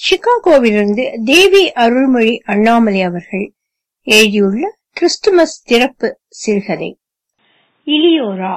சிகாகோவிலிருந்து தேவி அருள்மொழி அண்ணாமலை அவர்கள் எழுதியுள்ள கிறிஸ்துமஸ் திறப்பு சிறுகதை இலியோரா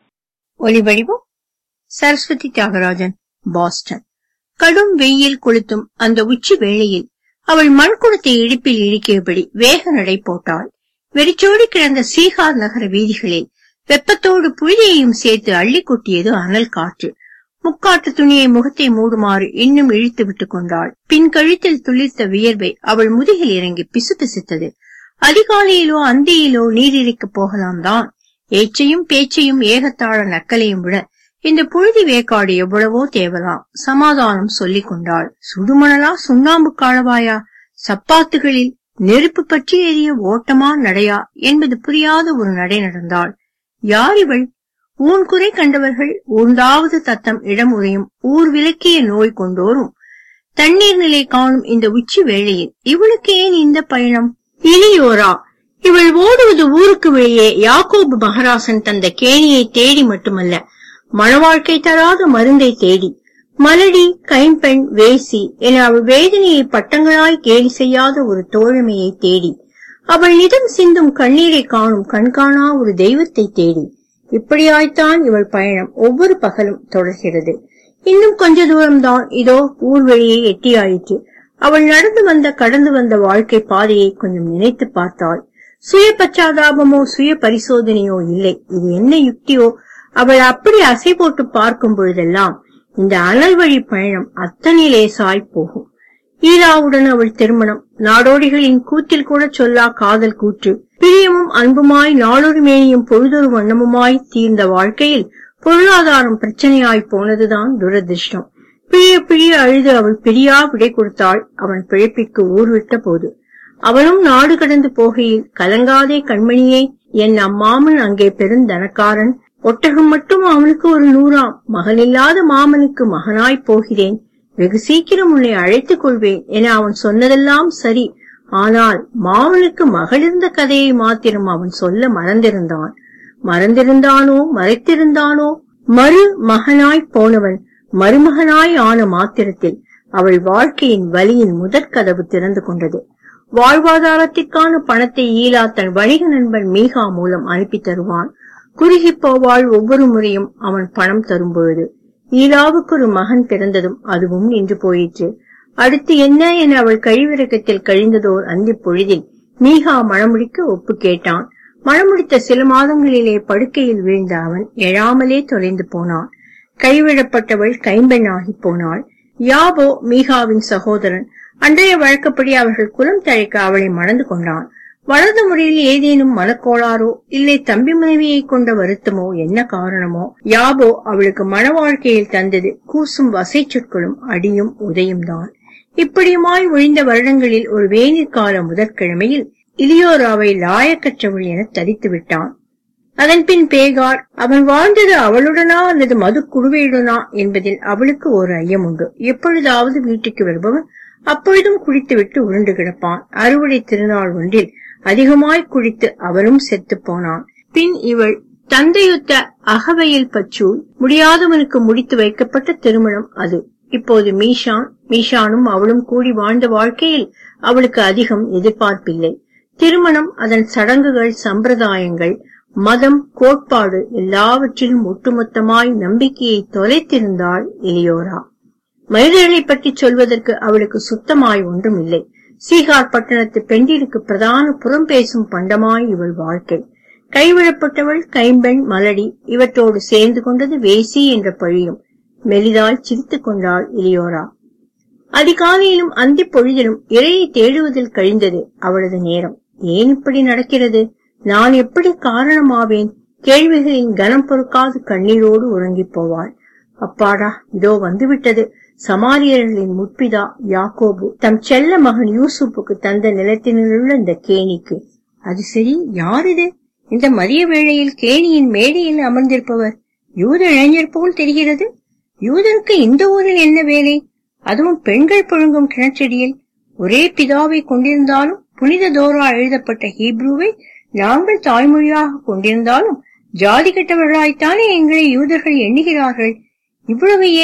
ஒலிவடிவம் சரஸ்வதி தியாகராஜன் பாஸ்டன் கடும் வெயில் கொளுத்தும் அந்த உச்சி வேளையில் அவள் மண்குடத்தை இடுப்பில் இழுக்கியபடி வேக நடை போட்டாள் வெறிச்சோடி கிடந்த சீகார் நகர வீதிகளில் வெப்பத்தோடு புழுதியையும் சேர்த்து அள்ளி கொட்டியது அனல் காற்று முக்காட்டு துணியை முகத்தை மூடுமாறு இன்னும் இழுத்து விட்டுக் கொண்டாள் பின் கழுத்தில் துளிர்த்த வியர்வை அவள் முதுகில் இறங்கி பிசுபிசுத்தது அதிகாலையிலோ அந்தியிலோ நீரிழிக்கப் போகலாம் தான் ஏச்சையும் பேச்சையும் ஏகத்தாழ நக்கலையும் விட இந்த புழுதி வேக்காடு எவ்வளவோ தேவலாம் சமாதானம் சொல்லிக் கொண்டாள் சுடுமணலா சுண்ணாம்பு காலவாயா சப்பாத்துகளில் நெருப்பு பற்றி எரிய ஓட்டமா நடையா என்பது புரியாத ஒரு நடை நடந்தாள் யார் இவள் ஊன் குறை கண்டவர்கள் ஊர்ந்தாவது தத்தம் இடம் உரையும் ஊர் விலக்கிய நோய் கொண்டோரும் தண்ணீர் நிலை காணும் இந்த உச்சி வேளையில் இவளுக்கு ஏன் இந்த பயணம் இலியோரா இவள் ஓடுவது ஊருக்கு வெளியே யாக்கோபு மகராசன் தந்த கேணியை தேடி மட்டுமல்ல மணவாழ்க்கை தராத மருந்தை தேடி மலடி கைம்பெண் வேசி என அவள் வேதனையை பட்டங்களாய் கேலி செய்யாத ஒரு தோழமையை தேடி அவள் நிதம் சிந்தும் கண்ணீரை காணும் கண்காணா ஒரு தெய்வத்தை தேடி இப்படியாய்த்தான் இவள் பயணம் ஒவ்வொரு பகலும் தொடர்கிறது இன்னும் கொஞ்ச தூரம்தான் இதோ ஊர்வெளியை எட்டியாயிற்று அவள் நடந்து வந்த கடந்து வந்த வாழ்க்கை பாதையை கொஞ்சம் நினைத்து பார்த்தாள் சுய பச்சாதாபமோ சுய பரிசோதனையோ இல்லை இது என்ன யுக்தியோ அவள் அப்படி அசை போட்டு பார்க்கும் பொழுதெல்லாம் இந்த அனல் வழி பயணம் அத்தனை லேசாய் போகும் ஈராவுடன் அவள் திருமணம் நாடோடிகளின் கூத்தில் கூட சொல்லா காதல் கூற்று பிரியமும் அன்புமாய் நாளொரு மேனியும் பொழுதொரு வண்ணமுமாய் தீர்ந்த வாழ்க்கையில் பொருளாதாரம் பிரச்சனையாய் போனதுதான் துரதிருஷ்டம் பிழிய பிழிய அழுது அவள் பிரியா விடை கொடுத்தாள் அவன் பிழைப்பிற்கு ஊர் விட்ட போது அவனும் நாடு கடந்து போகையில் கலங்காதே கண்மணியே என் அம்மாமன் அங்கே பெருந்தனக்காரன் ஒட்டகம் மட்டும் அவனுக்கு ஒரு நூறாம் மகனில்லாத மாமனுக்கு மகனாய் போகிறேன் வெகு சீக்கிரம் உன்னை அழைத்துக் கொள்வேன் என அவன் சொன்னதெல்லாம் சரி ஆனால் மாமனுக்கு மகளிருந்த கதையை மாத்திரம் அவன் சொல்ல மறந்திருந்தான் மறந்திருந்தானோ மறைத்திருந்தானோ மறு மகனாய் போனவன் மருமகனாய் ஆன மாத்திரத்தில் அவள் வாழ்க்கையின் வலியின் முதற்கதவு திறந்து கொண்டது வாழ்வாதாரத்திற்கான பணத்தை ஈலா தன் வணிக நண்பன் மீகா மூலம் அனுப்பி தருவான் குறுகி போவாள் ஒவ்வொரு முறையும் அவன் பணம் தரும் பொழுது ஈலாவுக்கு ஒரு மகன் பிறந்ததும் அதுவும் நின்று போயிற்று அடுத்து என்ன என அவள் கழிவிறக்கத்தில் கழிந்ததோர் அந்தி பொழுதில் மீகா மணமுடிக்க ஒப்பு கேட்டான் மணமுடித்த சில மாதங்களிலே படுக்கையில் வீழ்ந்த அவன் எழாமலே தொலைந்து போனான் கைவிடப்பட்டவள் கைம்பெண்ணாகி போனாள் யாபோ மீகாவின் சகோதரன் அன்றைய வழக்கப்படி அவர்கள் குலம் தழைக்க அவளை மணந்து கொண்டான் வலது முறையில் ஏதேனும் மனக்கோளாறோ இல்லை தம்பி மனைவியை கொண்ட வருத்தமோ என்ன காரணமோ யாபோ அவளுக்கு மன வாழ்க்கையில் தந்தது கூசும் வசை சொற்களும் அடியும் உதயும் தான் இப்படியுமாய் ஒழிந்த வருடங்களில் ஒரு வேநீர் கால முதற்கிழமையில் இலியோராவை லாயக்கற்றவள் என தரித்து விட்டான் அதன்பின் பேகார் அவன் வாழ்ந்தது அவளுடனா அல்லது மது குழுவையுடனா என்பதில் அவளுக்கு ஒரு ஐயம் உண்டு எப்பொழுதாவது வீட்டுக்கு வருபவன் அப்பொழுதும் குடித்துவிட்டு உருண்டு கிடப்பான் அறுவடை திருநாள் ஒன்றில் அதிகமாய் குடித்து அவனும் செத்து போனான் பின் இவள் தந்தையொத்த அகவையில் பச்சூல் முடியாதவனுக்கு முடித்து வைக்கப்பட்ட திருமணம் அது இப்போது மீஷான் மீஷானும் அவளும் கூடி வாழ்ந்த வாழ்க்கையில் அவளுக்கு அதிகம் எதிர்பார்ப்பில்லை திருமணம் அதன் சடங்குகள் சம்பிரதாயங்கள் மதம் கோட்பாடு எல்லாவற்றிலும் ஒட்டுமொத்தமாய் நம்பிக்கையை தொலைத்திருந்தாள் எலியோரா மனிதர்களை பற்றி சொல்வதற்கு அவளுக்கு சுத்தமாய் ஒன்றும் இல்லை சீகார் பட்டணத்து பெண்டிற்கு பிரதான புறம் பேசும் பண்டமாய் இவள் வாழ்க்கை கைவிடப்பட்டவள் கைம்பெண் மலடி இவற்றோடு சேர்ந்து கொண்டது வேசி என்ற பழியும் மெலிதாய் சிரித்துக் கொண்டாள் இலியோரா அதிகாலையிலும் அந்தி பொழுதிலும் இறையை தேடுவதில் கழிந்தது அவளது நேரம் ஏன் இப்படி நடக்கிறது நான் எப்படி காரணமாவேன் கேள்விகளின் கனம் பொறுக்காது கண்ணீரோடு உறங்கி போவாள் அப்பாடா இதோ வந்துவிட்டது சமாரியர்களின் முற்பிதா யாக்கோபு தம் செல்ல மகன் யூசுப்புக்கு தந்த நிலத்தினுள்ள இந்த கேணிக்கு அது சரி யார் இது இந்த மதிய வேளையில் கேணியின் மேடையில் அமர்ந்திருப்பவர் யூத இளைஞர் போல் தெரிகிறது யூதருக்கு இந்த ஊரில் என்ன வேலை அதுவும் பெண்கள் புழுங்கும் கிணற்றடியில் ஒரே பிதாவை கொண்டிருந்தாலும் புனித தோரா எழுதப்பட்ட ஹீப்ரூவை நாங்கள் தாய்மொழியாக கொண்டிருந்தாலும் ஜாதி கெட்டவர்களாய்த்தானே எங்களை யூதர்கள் எண்ணுகிறார்கள் இவ்வளவு ஏன்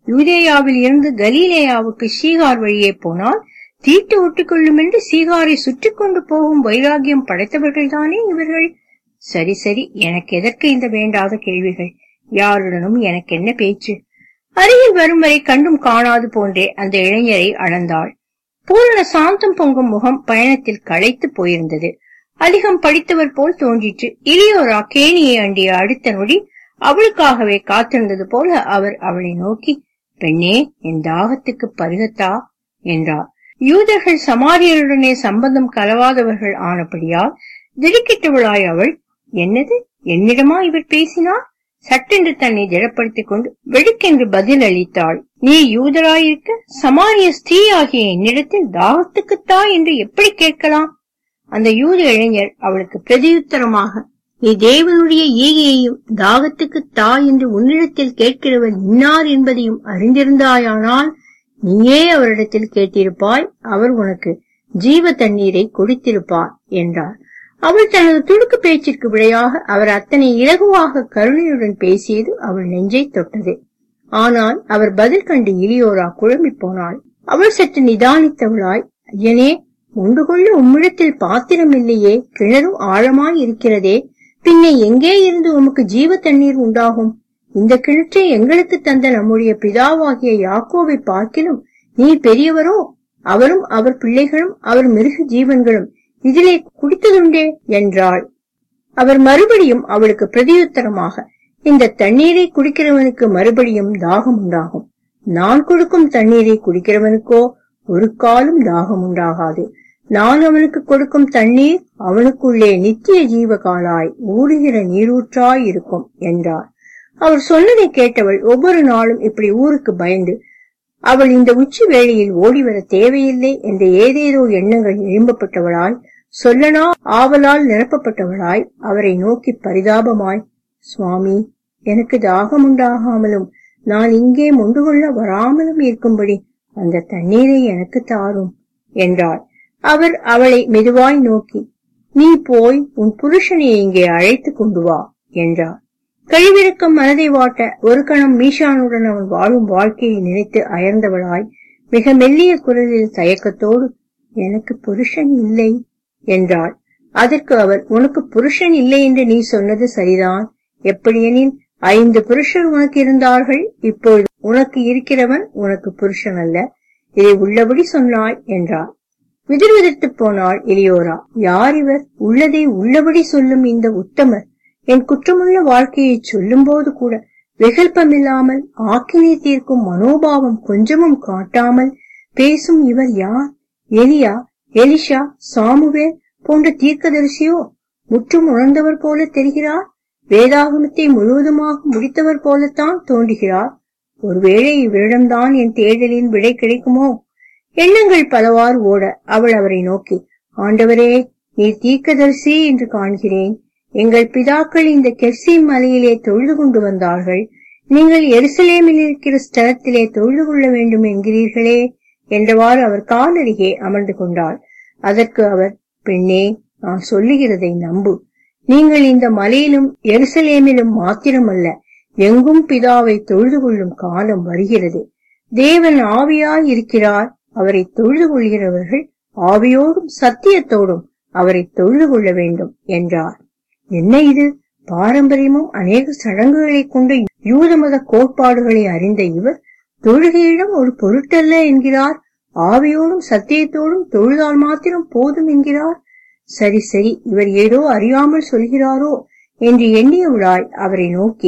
யூதேயாவில் இருந்து கலீலேயாவுக்கு சீகார் வழியே போனால் தீட்டு ஒட்டிக்கொள்ளும் என்று சீகாரை சுற்றி கொண்டு போகும் வைராகியம் படைத்தவர்கள்தானே இவர்கள் சரி சரி எனக்கு எதற்கு இந்த வேண்டாத கேள்விகள் யாருடனும் எனக்கு என்ன பேச்சு அருகில் வரும் வரை கண்டும் காணாது போன்றே அந்த இளைஞரை அளந்தாள் பூரண சாந்தம் பொங்கும் முகம் பயணத்தில் களைத்து போயிருந்தது அதிகம் படித்தவர் போல் தோன்றிற்று இளியோரா கேணியை அண்டிய அடுத்த நொடி அவளுக்காகவே காத்திருந்தது போல அவர் அவளை நோக்கி பெண்ணே என் தாகத்துக்கு பருகத்தா என்றார் யூதர்கள் சமாரியருடனே சம்பந்தம் கலவாதவர்கள் ஆனபடியால் திடுக்கிட்டவளாய் அவள் என்னது என்னிடமா இவர் பேசினார் சட்டென்று தன்னை திடப்படுத்திக் கொண்டு வெடுக்கென்று பதில் அளித்தாள் நீ யூதராயிருக்க சமாரிய ஸ்திரீ ஆகிய என்னிடத்தில் தாகத்துக்குத்தா என்று எப்படி கேட்கலாம் அந்த யூத இளைஞர் அவளுக்கு பிரதியுத்தரமாக நீ தேவனுடைய ஈகையையும் தாகத்துக்கு தா என்று உன்னிடத்தில் கேட்கிறவர் இன்னார் என்பதையும் அறிந்திருந்தாயானால் நீயே அவரிடத்தில் கேட்டிருப்பாய் அவர் உனக்கு ஜீவ தண்ணீரை கொடுத்திருப்பார் என்றார் அவள் தனது துடுக்கு பேச்சிற்கு விடையாக அவர் அத்தனை இலகுவாக கருணையுடன் பேசியது அவள் நெஞ்சை தொட்டது ஆனால் அவர் பதில் கண்டு இலியோரா குழம்பி போனாள் அவள் சற்று நிதானித்தவளாய் ஐயனே உண்டு கொள்ள உம்மிடத்தில் பாத்திரம் இல்லையே கிணறும் ஆழமாய் இருக்கிறதே பின்ன எங்கே இருந்து உமக்கு ஜீவ தண்ணீர் உண்டாகும் இந்த கிணற்றை எங்களுக்கு தந்த நம்முடைய பிதாவாகிய யாக்கோவை பார்க்கிலும் நீ பெரியவரோ அவரும் அவர் பிள்ளைகளும் அவர் மிருக ஜீவன்களும் இதிலே குடித்ததுண்டே என்றாள் அவர் மறுபடியும் அவளுக்கு பிரதியுத்தரமாக இந்த தண்ணீரை குடிக்கிறவனுக்கு மறுபடியும் தாகம் உண்டாகும் நான் கொடுக்கும் தண்ணீரை குடிக்கிறவனுக்கோ ஒரு காலும் தாகம் உண்டாகாது நான் அவனுக்கு கொடுக்கும் தண்ணீர் அவனுக்குள்ளே நித்திய ஜீவகாலாய் ஊறுகிற நீரூற்றாய் இருக்கும் என்றார் அவர் சொன்னதை கேட்டவள் ஒவ்வொரு நாளும் இப்படி ஊருக்கு பயந்து அவள் இந்த உச்சி வேளையில் ஓடிவர தேவையில்லை என்ற ஏதேதோ எண்ணங்கள் எழும்பப்பட்டவளாய் சொல்லனா ஆவலால் நிரப்பப்பட்டவளாய் அவரை நோக்கி பரிதாபமாய் சுவாமி எனக்கு தாகம் உண்டாகாமலும் நான் இங்கே மொண்டு கொள்ள வராமலும் இருக்கும்படி அந்த தண்ணீரை எனக்கு தாரும் என்றாள் அவர் அவளை மெதுவாய் நோக்கி நீ போய் உன் புருஷனை இங்கே அழைத்து கொண்டு வா என்றார் கழிவிறக்கம் மனதை வாட்ட ஒரு கணம் மீஷானுடன் அவன் வாழும் வாழ்க்கையை நினைத்து அயர்ந்தவளாய் மிக மெல்லிய குரலில் தயக்கத்தோடு எனக்கு புருஷன் இல்லை என்றாள் அதற்கு அவர் உனக்கு புருஷன் இல்லை என்று நீ சொன்னது சரிதான் எப்படியெனில் ஐந்து புருஷர் உனக்கு இருந்தார்கள் இப்பொழுது உனக்கு இருக்கிறவன் உனக்கு புருஷன் அல்ல இதை உள்ளபடி சொன்னாய் என்றார் விதிர் விதிர்த்து போனாள் இளியோரா யார் இவர் உள்ளதை உள்ளபடி சொல்லும் இந்த உத்தமர் என் குற்றமுள்ள வாழ்க்கையை சொல்லும் போது கூட வெகல்பமில்லாமல் ஆக்கினை தீர்க்கும் மனோபாவம் கொஞ்சமும் காட்டாமல் பேசும் இவர் யார் எலியா எலிஷா சாமுவேல் போன்ற தீர்க்கதரிசியோ முற்றும் உணர்ந்தவர் போல தெரிகிறார் வேதாகமத்தை முழுவதுமாக முடித்தவர் போலத்தான் தோன்றுகிறார் ஒருவேளை இவரிடம்தான் என் தேடலின் விடை கிடைக்குமோ எண்ணங்கள் பலவாறு ஓட அவள் அவரை நோக்கி ஆண்டவரே நீர் தீர்க்கதரிசி என்று காண்கிறேன் எங்கள் பிதாக்கள் இந்த கெர்சீம் மலையிலே தொழுது கொண்டு வந்தார்கள் நீங்கள் எருசலேமில் இருக்கிற ஸ்தலத்திலே தொழுது கொள்ள வேண்டும் என்கிறீர்களே என்றவாறு அவர் காலருகே அமர்ந்து கொண்டாள் அதற்கு அவர் பெண்ணே நான் சொல்லுகிறதை நம்பு நீங்கள் இந்த மலையிலும் எருசலேமிலும் மாத்திரமல்ல எங்கும் பிதாவை தொழுது கொள்ளும் காலம் வருகிறது தேவன் ஆவியாய் இருக்கிறார் அவரை தொழுது கொள்கிறவர்கள் ஆவியோடும் சத்தியத்தோடும் அவரை தொழுது கொள்ள வேண்டும் என்றார் என்ன இது பாரம்பரியமும் அநேக சடங்குகளை கொண்ட யூத மத கோட்பாடுகளை அறிந்த இவர் தொழுகையிடம் ஒரு பொருட்டல்ல என்கிறார் ஆவியோடும் சத்தியத்தோடும் தொழுதால் மாத்திரம் போதும் என்கிறார் சரி சரி இவர் ஏதோ அறியாமல் சொல்கிறாரோ என்று எண்ணியவளாய் அவரை நோக்கி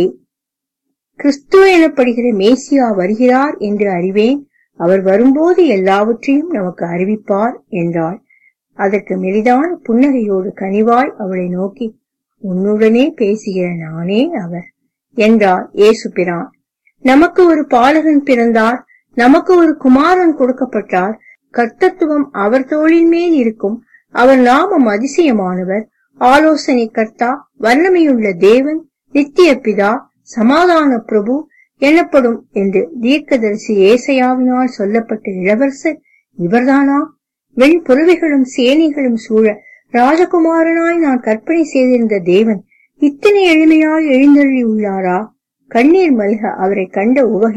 கிறிஸ்து எனப்படுகிற மேசியா வருகிறார் என்று அறிவேன் அவர் வரும்போது எல்லாவற்றையும் நமக்கு அறிவிப்பார் என்றாள் அதற்கு மெலிதான புன்னகையோடு கனிவாய் அவளை நோக்கி உன்னுடனே பேசுகிற நானே அவர் என்றார் ஏசு பிரான் நமக்கு ஒரு பாலகன் பிறந்தார் நமக்கு ஒரு குமாரன் கொடுக்கப்பட்டார் கர்த்தத்துவம் அவர் தோளின் மேல் இருக்கும் அவர் நாமம் அதிசயமானவர் ஆலோசனை கர்த்தா வல்லமையுள்ள தேவன் நித்திய பிதா சமாதான பிரபு எனப்படும் என்று தீர்க்கதரிசி ஏசையாவினால் சொல்லப்பட்ட இளவரசர் இவர்தானா வெண் புறவைகளும் சேனைகளும் சூழ ராஜகுமாரனாய் நான் கற்பனை செய்திருந்த தேவன் இத்தனை எளிமையாய் எழுந்தருளி உள்ளாரா கண்ணீர் மல்க அவரை கண்ட உவகையில்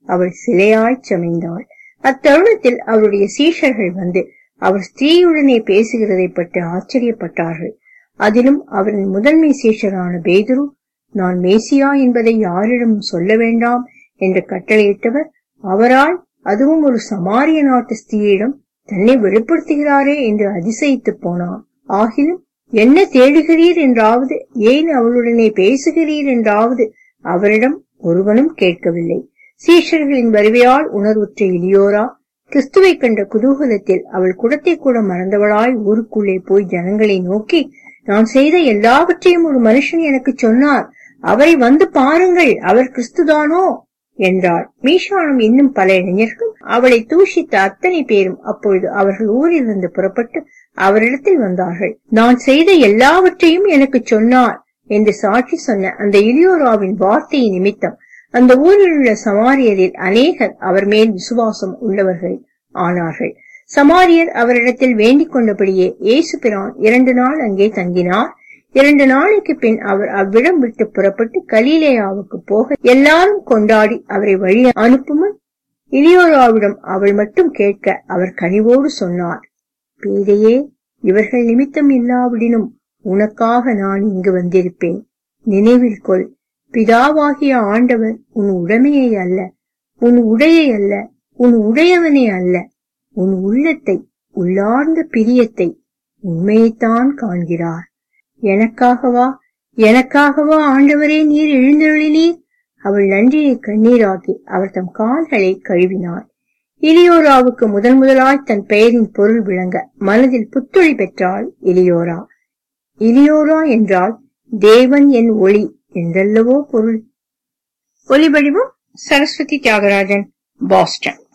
அவள் சிலையாய்ச் சமைந்தாள் அத்தருணத்தில் அவருடைய சீஷர்கள் வந்து அவர் ஸ்திரீயுடனே பேசுகிறதை பற்றி ஆச்சரியப்பட்டார்கள் அதிலும் அவரின் முதன்மை சீஷரான பேதுரு நான் மேசியா என்பதை யாரிடமும் சொல்ல வேண்டாம் என்று கட்டளையிட்டவர் அவரால் அதுவும் ஒரு சமாரிய நாட்டு ஸ்திரீயிடம் தன்னை வெளிப்படுத்துகிறாரே என்று அதிசயித்து போனான் ஆகிலும் என்ன தேடுகிறீர் என்றாவது ஏன் அவளுடனே பேசுகிறீர் என்றாவது அவரிடம் ஒருவனும் கேட்கவில்லை சீஷர்களின் வருவையால் உணர்வுற்ற இலியோரா கிறிஸ்துவை கண்ட குதூகலத்தில் அவள் குடத்தை கூட மறந்தவளாய் ஊருக்குள்ளே போய் ஜனங்களை நோக்கி நான் செய்த எல்லாவற்றையும் ஒரு மனுஷன் எனக்கு சொன்னார் அவரை வந்து பாருங்கள் அவர் கிறிஸ்துதானோ என்றாள் மீஷானும் இன்னும் பல இளைஞர்கள் அவளை தூஷித்த அத்தனை பேரும் அப்பொழுது அவர்கள் ஊரிலிருந்து புறப்பட்டு அவரிடத்தில் வந்தார்கள் நான் செய்த எல்லாவற்றையும் எனக்கு சொன்னார் என்று சாட்சி சொன்ன அந்த இளியோராவின் வார்த்தை நிமித்தம் அந்த ஊரில் உள்ள சமாரியரில் அநேகர் அவர் மேல் விசுவாசம் உள்ளவர்கள் ஆனார்கள் சமாரியர் அவரிடத்தில் வேண்டிக் கொண்டபடியே இயேசு பிரான் இரண்டு நாள் அங்கே தங்கினார் இரண்டு நாளைக்கு பின் அவர் அவ்விடம் விட்டு புறப்பட்டு கலீலேயாவுக்கு போக எல்லாரும் கொண்டாடி அவரை வழி அனுப்புமுன் இலியோராவிடம் அவள் மட்டும் கேட்க அவர் கனிவோடு சொன்னார் பேதையே இவர்கள் நிமித்தம் இல்லாவிடினும் உனக்காக நான் இங்கு வந்திருப்பேன் நினைவில் கொள் பிதாவாகிய ஆண்டவர் உன் உடைமையை அல்ல உன் உடையை அல்ல உன் உடையவனே அல்ல உன் உள்ளத்தை உள்ளார்ந்த பிரியத்தை உண்மையைத்தான் காண்கிறார் எனக்காகவா எனக்காகவா ஆண்டவரே நீர் எழுந்தருளினீர் அவள் நன்றியை கண்ணீராக்கி அவர் தம் கால்களை கழுவினார் இலியோராவுக்கு முதன் முதலாய் தன் பெயரின் பொருள் விளங்க மனதில் புத்துழி பெற்றாள் இலியோரா இலியோரா என்றால் தேவன் என் ஒளி என்றல்லவோ பொருள் ஒலிவடிவம் சரஸ்வதி தியாகராஜன் பாஸ்டன்